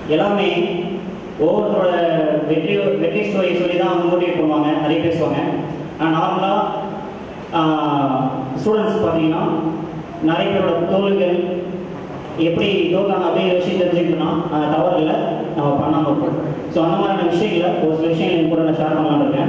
எல்லாமே ஒவ்வொருத்தரோட வெற்றி வெற்றி ஸ்டோரி சொல்லி தான் அவங்க மோட்டிவேட் பண்ணுவாங்க நிறைய பேசுவாங்க ஆனால் நார்மலாக ஸ்டூடெண்ட்ஸ் பார்த்தீங்கன்னா நிறைய பேரோட தோல்விகள் எப்படி தோக்காங்க அப்படிங்கிற விஷயம் தெரிஞ்சுக்கணும்னா அது தவறு இல்லை நம்ம பண்ணாமல் இருப்போம் ஸோ அந்த மாதிரியான விஷயங்களை ஒரு சில விஷயங்கள் என் கூட நான் ஷேர் பண்ணலாம்னு இருக்கேன்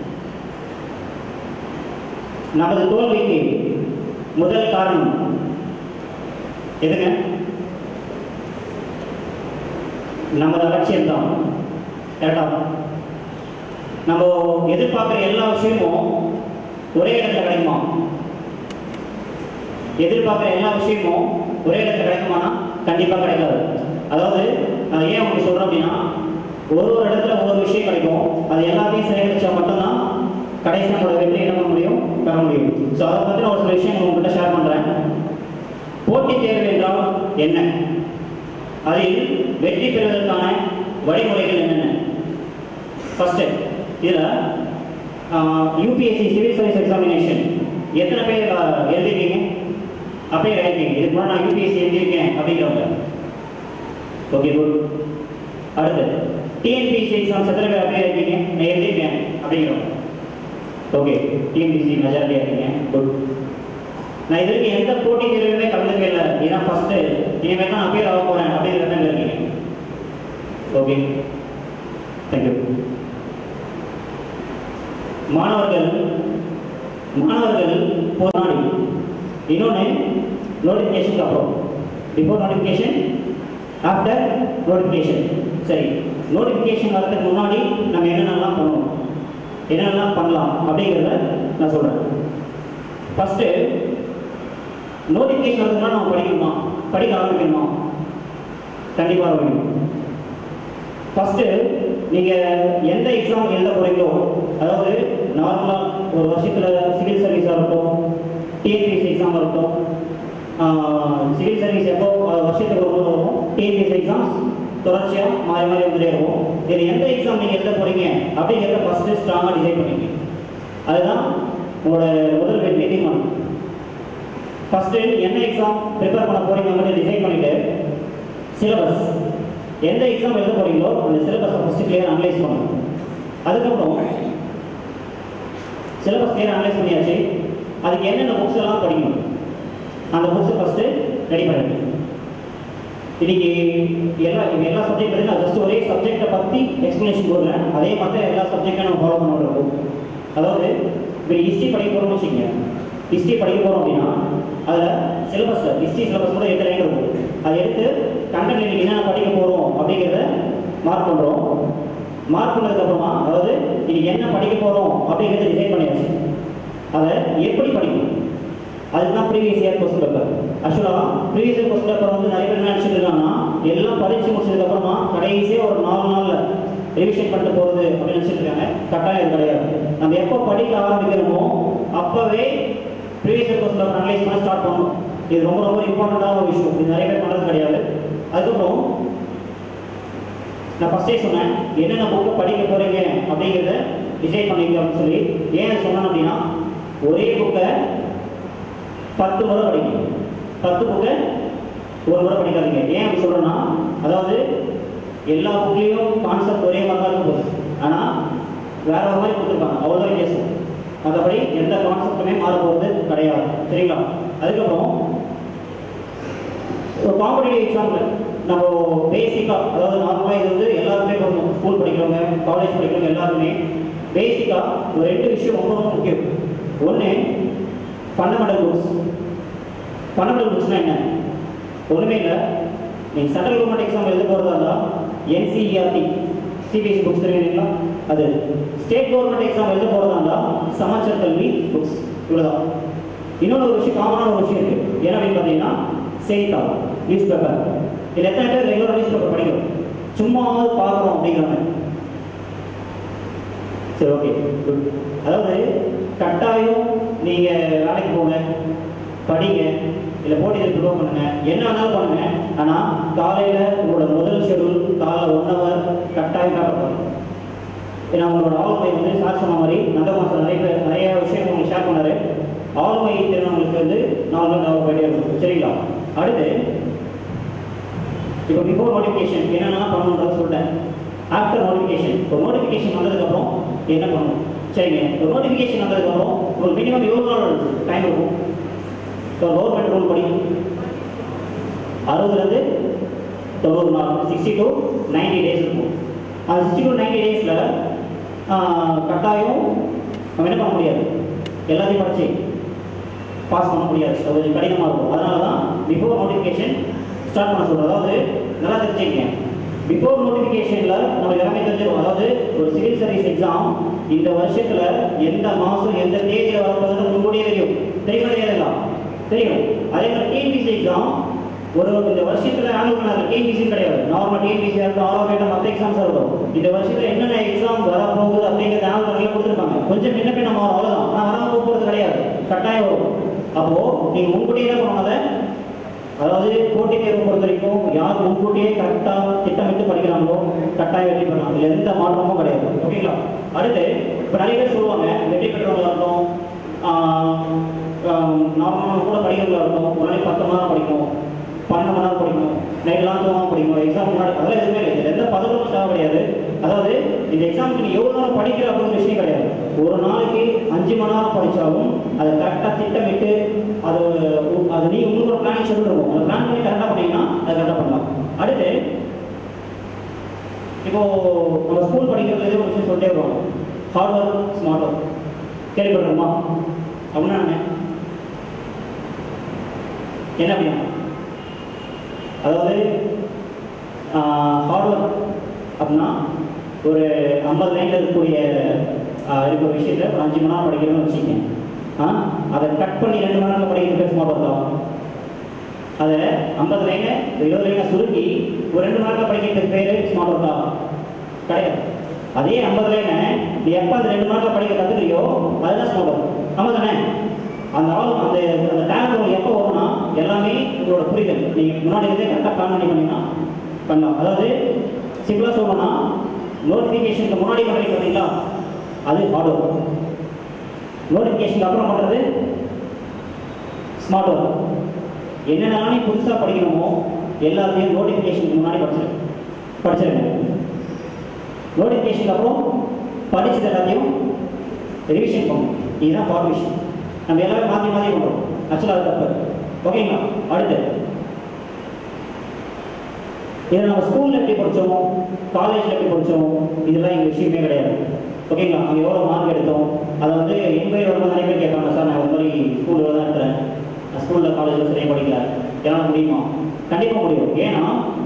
நமது தோல்விக்கு முதல் காரணம் எதுங்க நமது அலட்சியம் தான் கரெக்டா நம்ம எதிர்பார்க்குற எல்லா விஷயமும் ஒரே இடத்துல கிடைக்குமா எதிர்பார்க்குற எல்லா விஷயமும் ஒரே இடத்துல கிடைக்குமானா கண்டிப்பாக கிடைக்காது அதாவது நான் ஏன் உங்களுக்கு சொல்கிறேன் அப்படின்னா ஒரு ஒரு இடத்துல ஒவ்வொரு விஷயம் கிடைக்கும் அது எல்லாத்தையும் சேகரிச்சா மட்டும்தான் கடைசி நம்மளோட வெற்றி என்ன பண்ண முடியும் பெற முடியும் ஸோ அதை பற்றின ஒரு சில விஷயங்கள் உங்ககிட்ட ஷேர் பண்ணுறேன் போட்டித் தேர்வு என்றால் என்ன அதில் வெற்றி பெறுவதற்கான வழிமுறைகள் என்னென்ன ஃபர்ஸ்ட் இதில் யூபிஎஸ்சி சிவில் சர்வீஸ் எக்ஸாமினேஷன் எத்தனை பேர் அஹ், எழுதிருக்கீங்க அப்படியே எழுதிருக்கீங்க இதுக்கு முன்னாடி நான் யூபிஎஸ்சி எழுதியிருக்கேன் அப்படிங்கிறவங்க ஓகே குட் அடுத்து டிஎன்பிசி எக்ஸாம்ஸ் எத்தனை பேர் அப்படியே இருக்கீங்க நான் எழுதியிருக்கேன் அப்படிங்கிறவங்க ஓகே டிஎன்பிசி மெஜாரிட்டியாக இருக்கீங்க குட் நான் இது வரைக்கும் எந்த போட்டி தேர்வுமே கலந்துக்கவே இல்லை இதான் ஃபர்ஸ்ட் இனிமேல் தான் நான் பேர் ஆக போறேன் அப்படிங்கிறத இருக்கீங்க ஓகே தேங்க்யூ மாணவர்கள் மாணவர்கள் போராடி இன்னொன்று நோட்டிஃபிகேஷனுக்கு அப்புறம் பிஃபோர் நோட்டிஃபிகேஷன் ஆஃப்டர் நோட்டிஃபிகேஷன் சரி நோட்டிஃபிகேஷன் வரதுக்கு முன்னாடி நம்ம என்னென்னலாம் பண்ணணும் என்னென்னலாம் பண்ணலாம் அப்படிங்கிறத நான் சொல்கிறேன் ஃபஸ்ட்டு நோட்டிஃபிகேஷன் வரதுக்கு முன்னாடி நம்ம படிக்கணுமா படிக்க ஆரம்பிக்கணுமா கண்டிப்பாக ஆரம்பிக்கணும் ஃபஸ்ட்டு நீங்கள் எந்த எக்ஸாம் எழுத போகிறீங்களோ அதாவது நார்மலாக ஒரு வருஷத்தில் சிவில் சர்வீஸாக இருக்கட்டும் டிஎன்பிஎஸ்சி எக்ஸாம் இருக்கட்டும் சிவில் சர்வீஸ் எப்போ அஹ், வருஷத்துக்கு ஒரு முறை வரும் டிஎன்பிஎஸ்சி எக்ஸாம்ஸ் தொடர்ச்சியாக மாறி மாறி வந்துட்டே இருக்கும் இதில் எந்த எக்ஸாம் நீங்கள் எழுத போகிறீங்க அப்படிங்கிறத ஃபஸ்ட்டு ஸ்ட்ராங்காக டிசைட் பண்ணிங்க அதுதான் உங்களோட முதல் வெற்றி தீர்மானம் ஃபஸ்ட்டு என்ன எக்ஸாம் ப்ரிப்பேர் பண்ண போகிறீங்க அப்படின்னு டிசைட் பண்ணிவிட்டு சிலபஸ் எந்த எக்ஸாம் எழுத போறீங்களோ அந்த சிலபஸை ஃபஸ்ட்டு கிளியர் அனலைஸ் பண்ணணும் அதுக்கப்புறம் சிலபஸ் கிளியர் அனலைஸ் பண்ணியாச்சு அதுக்கு என்னென்ன புக்ஸ் எல்லாம் படிக்கணும் அந்த புக்ஸை ஃபஸ்ட்டு ரெடி பண்ணிடுங்க இன்னைக்கு எல்லா இது எல்லா சப்ஜெக்ட் பற்றி நான் ஜஸ்ட் ஒரே சப்ஜெக்டை பற்றி எக்ஸ்ப்ளனேஷன் போடுறேன் அதே மாதிரி எல்லா சப்ஜெக்டும் நம்ம ஃபாலோ பண்ண இருக்கும் அதாவது இப்போ ஹிஸ்ட்ரி படிக்க போகிறோம்னு வச்சுக்கோங்க ஹிஸ்ட்ரி படிக்க போகிறோம் அப்படின்னா அதில் சிலபஸ் ஹிஸ்ட்ரி சிலபஸ் கூட எத்தனை லைன் இருக்கும் அதை எடுத்து கண்டென்ட் இன்னைக்கு என்னென்ன படிக்க போகிறோம் அப்படிங்கிறத மார்க் பண்ணுறோம் மார்க் பண்ணதுக்கப்புறமா அதாவது இன்னைக்கு என்ன படிக்க போகிறோம் அப்படிங்கிறத டிசைட் பண்ணியாச்சு அதை எப்படி படிக்கணும் அதுதான் ப்ரீவியஸ் இயர் கொஸ்டின் பேப்பர் ஆக்சுவலாக ப்ரீவியஸ் இயர் கொஸ்டின் பேப்பர் வந்து நிறைய பேர் என்ன நினச்சிட்டு இருக்காங்கன்னா எல்லாம் படித்து முடிச்சதுக்கப்புறமா கடைசியாக ஒரு நாலு நாளில் ரிவிஷன் பண்ணிட்டு போகிறது அப்படின்னு நினச்சிட்டு இருக்காங்க கட்டாயம் இது கிடையாது நம்ம எப்போ படிக்க ஆரம்பிக்கிறோமோ அப்போவே previous year question paper analyse பண்ண ஸ்டார்ட் பண்ணணும் இது ரொம்ப ரொம்ப இம்பார்ட்டண்ட்டான ஒரு விஷயம் இது நிறைய பேர் பண்ணுறது கிடையாது அதுக்கப்புறம் நான் ஃபஸ்ட்டே சொன்னேன் என்னென்ன புக்கை படிக்க போகிறீங்க அப்படிங்கிறத டிசைட் பண்ணிக்க அப்படின்னு சொல்லி ஏன் சொன்னேன் அப்படின்னா ஒரே புக்கை பத்து முறை படிக்கணும் பத்து புக்கை ஒரு முறை படிக்காதீங்க ஏன் அப்படி சொல்கிறேன்னா அதாவது எல்லா புக்லேயும் கான்செப்ட் ஒரே மாதிரி தான் இருக்கும் போகுது ஆனால் வேற ஒரு மாதிரி கொடுத்துருப்பாங்க அவ்வளோதான் வித்தியாசம் மற்றபடி எந்த கான்செப்ட்டுமே மாற போகிறது கிடையாது சரிங்களா அதுக்கப்புறம் ஒரு காம்படிட்டிவ் எக்ஸாம்பிள் நம்ம பேசிக்காக அதாவது நார்மலாக இது வந்து எல்லாருமே பண்ணணும் ஸ்கூல் படிக்கிறவங்க காலேஜ் படிக்கிறவங்க எல்லாருமே பேசிக்காக ஒரு ரெண்டு விஷயம் ரொம்ப ரொம்ப முக்கியம் ஒன்று ஃபண்டமெண்டல் புக்ஸ் ஃபண்டமெண்டல் புக்ஸ்னால் என்ன ஒன்றுமே இல்லை நீங்கள் சென்ட்ரல் கவர்மெண்ட் எக்ஸாம் எழுத போகிறதா இருந்தால் என்சிஇஆர்டி சிபிஎஸ்சி புக்ஸ் தெரியுங்களா அது ஸ்டேட் கவர்மெண்ட் எக்ஸாம் எழுத போகிறதா இருந்தால் சமாச்சார கல்வி புக்ஸ் இவ்வளோதான் இன்னொன்று ஒரு விஷயம் காமனான ஒரு விஷயம் இருக்குது என்ன அப்படின்னு பார்த்தீங்கன்னா செய்தித்தாள் நியூஸ் பேப்பர் இது எத்தனை பேர் ரெகுலராக நியூஸ் பேப்பர் படிக்கிறோம் சும்மாவது பார்க்குறோம் அப்படிங்கிற மாதிரி சரி ஓகே குட் அதாவது கட்டாயம் நீங்கள் வேலைக்கு போங்க படிங்க இல்லை போட்டியில் ப்ரிப்பேர் பண்ணுங்க என்ன வேணாலும் பண்ணுங்க ஆனால் காலையில் உங்களோட முதல் ஷெடியூல் காலைல ஒன் ஹவர் கட்டாயம் பேப்பர் பண்ணணும் ஏன்னா உங்களோட ஆளுமை வந்து சார் சொன்ன மாதிரி நல்ல மாதம் நிறைய பேர் நிறைய விஷயம் உங்களுக்கு ஷேர் பண்ணாரு ஆளுமை திறனவங்களுக்கு வந்து நாலு நாள் டெவலப் ஆகிட்டே இருக்கும் சரிங்களா அடுத்து இப்போ பிஃபோர் நோட்டிஃபிகேஷன் என்னென்னலாம் பண்ணணுன்றது சொல்லிட்டேன் ஆஃப்டர் நோட்டிஃபிகேஷன் இப்போ நோட்டிஃபிகேஷன் வந்ததுக்கப்புறம் என்ன பண்ணணும் சரிங்க இப்போ நோட்டிஃபிகேஷன் வந்ததுக்கப்புறம் ஒரு மினிமம் எவ்வளோ நாள் டைம் இருக்கும் இப்போ கவர்மெண்ட் ரூல் படி அறுபதுலேருந்து தொண்ணூறு நாள் சிக்ஸ்டி டு நைன்டி டேஸ் இருக்கும் அந்த சிக்ஸ்டி டு நைன்டி டேஸில் கட்டாயம் நம்ம என்ன பண்ண முடியாது எல்லாத்தையும் படிச்சு பாஸ் பண்ண முடியாது அது கொஞ்சம் கடினமாக இருக்கும் அதனால தான் பிஃபோர் நோட்டிஃபிகேஷன் ஸ்டார்ட் பண்ண சொல்கிறோம் அதாவது நல்லா தெரிஞ்சுக்கங்க பிஃபோர் நோட்டிஃபிகேஷனில் நம்மளுக்கு எல்லாமே தெரிஞ்சிடும் அதாவது ஒரு சிவில் சர்வீஸ் எக்ஸாம் இந்த வருஷத்தில் எந்த மாதம் எந்த தேதியில் வரப்போகுதுன்னு முன்கூட்டியே தெரியும் தெரியுமா தெரியாதுங்களா தெரியும் அதே மாதிரி டிஎன்பிசி எக்ஸாம் ஒரு இந்த வருஷத்துல ஆனுவல் டிஎன்பிசி கிடையாது நார்மல் டிஎன்பிசி இருக்கட்டும் ஆரோக்கியம் மற்ற எக்ஸாம்ஸ் இருக்கும் இந்த வருஷத்துல என்னென்ன எக்ஸாம் வர போகுது அப்படிங்கிறது ஆனுவல் கொடுத்துருப்பாங்க கொஞ்சம் முன்ன பின்ன மாறும் அவ்வளவுதான் ஆனால் வராம போகிறது கிடையாது கட்டாயம் வரும் அப்போ நீங்க முன்கூட்டியே என்ன பண்ணணும் அதை அதாவது போட்டித் தேர்வு பொறுத்த வரைக்கும் யார் முன்கூட்டியே கரெக்டாக திட்டமிட்டு படிக்கிறாங்களோ கட்டாயம் வெற்றி பெறலாம் இதுல எந்த மாற்றமும் கிடையாது ஓகேங்களா அடுத்து இப்போ நிறைய பேர் சொல்லுவாங்க வெற்றி பெற்றவங்களா இருக்கட்டும் நார்மலாக கூட படிக்கிறவங்களா இருக்கட்டும் ஒரு நாளைக்கு பத்து மணி நேரம் படிக்கணும் பன்னெண்டு மணி நேரம் படிக்கணும் நைட்லாம் தூங்காம படிக்கணும் எக்ஸாம் முன்னாடி அதெல்லாம் எதுவுமே இல்லை இதுல எந்த பதவியும் தேவை கிடையாது அதாவது இந்த எக்ஸாமுக்கு நீ எவ்வளோ நேரம் படிக்கிற அப்படின்னு விஷயம் கிடையாது ஒரு நாளைக்கு அஞ்சு மணி நேரம் படிச்சாலும் அதை கரெக்டாக திட்டமிட்டு அது உ- அது நீ உங்களுக்கு பிளானிங் ஷெடியூல் இருக்கும் அதை பிளான் பண்ணி கரெக்டாக பண்ணீங்கன்னா அதை கரெக்டாக பண்ணலாம் அடுத்து இப்போ நம்ம ஸ்கூல் படிக்கிறது ஒரு விஷயம் சொல்லிட்டே வருவாங்க ஹார்ட் ஒர்க் ஸ்மார்ட் ஒர்க் கேள்விப்படுறோமா அப்படின்னா என்ன என்ன அப்படின்னா அதாவது ஹார்ட் ஒர்க் அப்படின்னா ஒரு ஐம்பது லைனில் இருக்கக்கூடிய ஆஹ், இருக்கிற விஷயத்தை ஒரு அஞ்சு மணி நேரம் படிக்கணும்னு வச்சுக்கோங்க ஆ அதை கட் பண்ணி ரெண்டு மணி நேரம் படிக்கிறது ஸ்மார்ட் ஒர்க் ஆகும் அதை ஐம்பது லைனை இருபது லைனை சுருக்கி ஒரு ரெண்டு மணி நேரத்தில் படிக்கிறதுக்கு பேர் ஸ்மார்ட் ஒர்க் ஆகும் கிடையாது அதே ஐம்பது லைனை நீ எப்போ அந்த ரெண்டு மணி நேரத்தில் படிக்க கற்றுக்கிறியோ அதுதான் ஸ்மார்ட் ஒர்க் ஆமாம் தானே அந்த ஆள் அந்த அந்த டேலண்ட் உங்களுக்கு எப்போ வரும்னா எல்லாமே உங்களோட புரிதல் நீங்கள் முன்னாடி இருந்தே கரெக்டாக பிளான் பண்ணி பண்ணீங்கன்னா பண்ணலாம் அதாவது சிம்பிளாக சொல்லணும்னா நோட்டிஃபிகேஷனுக்கு முன்னாடி பண்ணுறீங்க பார்த்தீங்களா அது ஹார்ட் ஒர்க் நோட்டிஃபிகேஷனுக்கு அப்புறம் பண்ணுறது ஸ்மார்ட் ஒர்க் என்னென்னலாம் நீ புதுசாக படிக்கணுமோ எல்லாத்தையும் நோட்டிஃபிகேஷனுக்கு முன்னாடி படிச்சிரு படிச்சிருங்க நோட்டிஃபிகேஷனுக்கு அப்புறம் படிச்சது எல்லாத்தையும் ரிவிஷன் பண்ணணும் இதுதான் ஃபார்மேஷன் நம்ம எல்லாமே மாற்றி மாற்றி பண்ணுறோம் ஆக்சுவலாக அது தப்பு ஓகேங்களா அடுத்து இதை நம்ம ஸ்கூலில் எப்படி படித்தோம் காலேஜில் எப்படி படித்தோம் இதெல்லாம் எங்கள் விஷயமே கிடையாது ஓகேங்களா அங்கே எவ்வளோ மார்க் எடுத்தோம் அதை வந்து என்கொயரி வரும்போது நிறைய பேர் கேட்பாங்க சார் நான் ஒரு மாதிரி ஸ்கூலில் தான் இருக்கிறேன் நான் ஸ்கூலில் காலேஜில் சரியாக படிக்கல என்னால் முடியுமா கண்டிப்பாக முடியும் ஏன்னா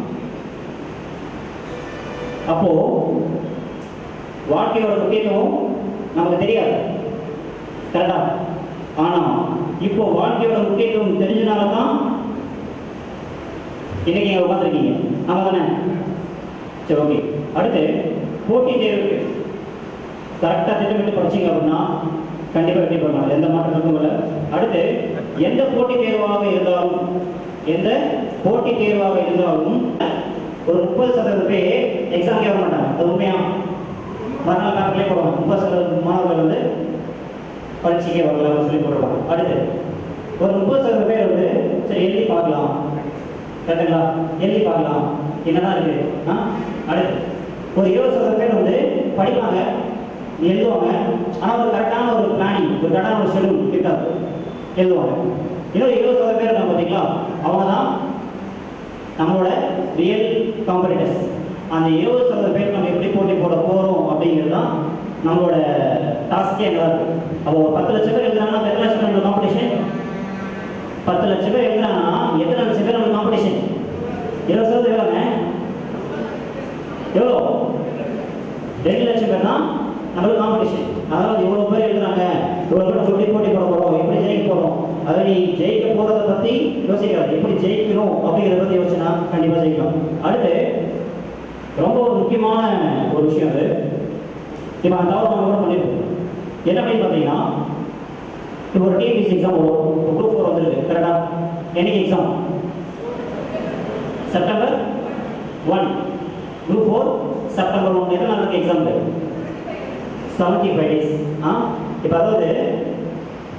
அப்போ வாழ்க்கையோட முக்கியத்துவம் நமக்கு தெரியாது கரெக்டா ஆனா இப்போ வாழ்க்கையோட முக்கியத்துவம் தெரிஞ்சனால தான் இன்னைக்கு இங்க உட்காந்துருக்கீங்க ஆமா தானே சரி ஓகே அடுத்து போட்டி தேர்வுக்கு கரெக்டாக திட்டமிட்டு படிச்சீங்க அப்படின்னா கண்டிப்பாக வெற்றி பெறலாம் எந்த மாற்றத்துக்கும் இல்லை அடுத்து எந்த போட்டி தேர்வாக இருந்தாலும் எந்த போட்டி தேர்வாக இருந்தாலும் ஒரு முப்பது சதவீதம் பேர் எக்ஸாம் கேட்க மாட்டாங்க அது உண்மையா மறுநாள் பேப்பர்லேயே போடுவாங்க முப்பது சதவீதம் மாணவர்கள் வந்து பரீட்சைக்கே வரல சொல்லி போடுவாங்க அடுத்து ஒரு முப்பது சதவீதம் பேர் வந்து சரி எழுதி பார்க்கலாம் கரெக்டுங்களா எழுதி பார்க்கலாம் என்னதான் இருக்கு ஆ அடுத்து ஒரு இருபது சதவீதம் பேர் வந்து படிப்பாங்க எழுதுவாங்க ஆனால் ஒரு கரெக்டான ஒரு பிளானிங் ஒரு கரெக்டான ஒரு ஷெடியூல் இருக்காது எழுதுவாங்க இன்னொரு இருபது சதவீதம் பேர் இருக்காங்க பார்த்தீங்களா அவங்க தான் நம்மளோட ரியல் காம்படிட்டர்ஸ் அந்த இருபது சதவீதம் பேர் நம்ம எப்படி போட்டி போட போகிறோம் அப்படிங்கிறது தான் நம்மளோட டாஸ்கே அங்கே தான் இருக்கு அப்போ ஒரு பத்து லட்சம் பேர் எழுதுறாங்கன்னா அப்ப எத்தனை லட்சம் பேர் காம்படிஷன் பத்து லட்சம் பேர் எழுதுறாங்கன்னா எத்தனை லட்சம் பேர் நம்ம காம்படிஷன் இருபது சதவீதம் எவ்வளோங்க எவ்வளோ ரெண்டு லட்சம் பேர் தான் நம்மளுக்கு காம்படிஷன் அதாவது இவ்வளோ பேர் எழுதுறாங்க இவ்வளோ பேர் நம்ம எப்படி போட்டி போட போகிறோம் எப்படி ஜெயிக்க போகிறோம் அதை நீ ஜெயிக்க போகிறத பற்றி யோசிக்காது எப்படி ஜெயிக்கணும் அப்படிங்கிறத பற்றி யோசிச்சுனா கண்டிப்பாக ஜெயிக்கலாம் அடுத்து ரொம்ப ஒரு முக்கியமான ஒரு விஷயம் அது இப்போ அந்த தவிர நம்ம கூட பண்ணியிருக்கோம் என்ன அப்படின்னு பார்த்தீங்கன்னா இப்போ ஒரு டிஎன்பிசி எக்ஸாம் வரும் குரூப் ஃபோர் வந்துருக்கு கரெக்டாக என்னைக்கு exam September one group four September one எத்தனை நாளுக்கு எக்ஸாம் செவன்ட்டி ஃபைவ் டேஸ் ஆ இப்போ அதாவது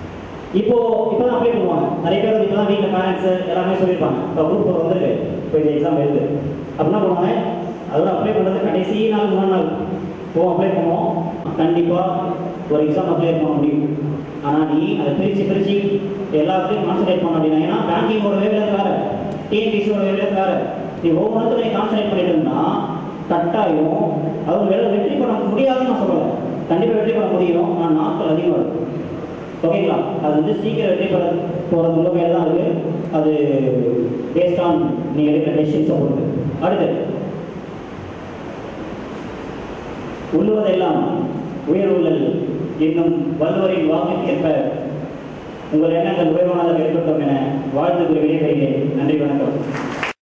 இப்போ இப்போ தான் அப்ளை பண்ணுவாங்க நிறைய பேர் வந்து இப்போ தான் வீட்டில் பேரண்ட்ஸ் எல்லாமே சொல்லியிருப்பாங்க இப்போ குரூப் ஃபோர் வந்திருக்கு இப்போ இந்த எக்ஸாம் எழுது அப்போ என்ன பண்ணுவாங்க அதோட அப்ளை பண்ணுறது கடைசி நாள் மூணு நாள் போ அப்ளை பண்ணுவோம் கண்டிப்பாக ஒரு எக்ஸாம் அப்ளை பண்ண முடியும் ஆனால் நீ அதை பிரித்து பிரித்து எல்லாத்துலையும் கான்சன்ட்ரேட் பண்ண அப்படின்னா ஏன்னா பேங்கிங்கோட வேவ்லேருந்து வேறு டிஎன்பிசியோட வேவ்லேருந்து வேறு நீ ஒவ்வொன்றுக்கும் நீ கான்சன்ட்ரேட் பண்ணிட்டு இருந்தா கட்டாயம் அது வேலை வெற்றி பண்ண முடியாதுன்னு நான் சொல்லலை கண்டிப்பாக வெற்றி பண்ண முடியும் ஆனால் நாட்கள் அதிகமாக இருக்கும் ஓகேங்களா அது வந்து சீக்கிரம் வெற்றி பெற போகிறது உள்ள மேலே தான் இருக்குது அது பேஸ்ட் ஆன் நீங்கள் எடுக்கிற டெசிஷன்ஸை பொறுத்து அடுத்து உள்ளுவதெல்லாம் உயர்வுகள் இன்னும் வல்லுவரின் வாக்குக்கேற்ப உங்கள் எண்ணங்கள் உயர்வானதாக இருக்கட்டும் என வாழ்த்து கூறி விடைபெறுகிறேன் நன்றி வணக்கம்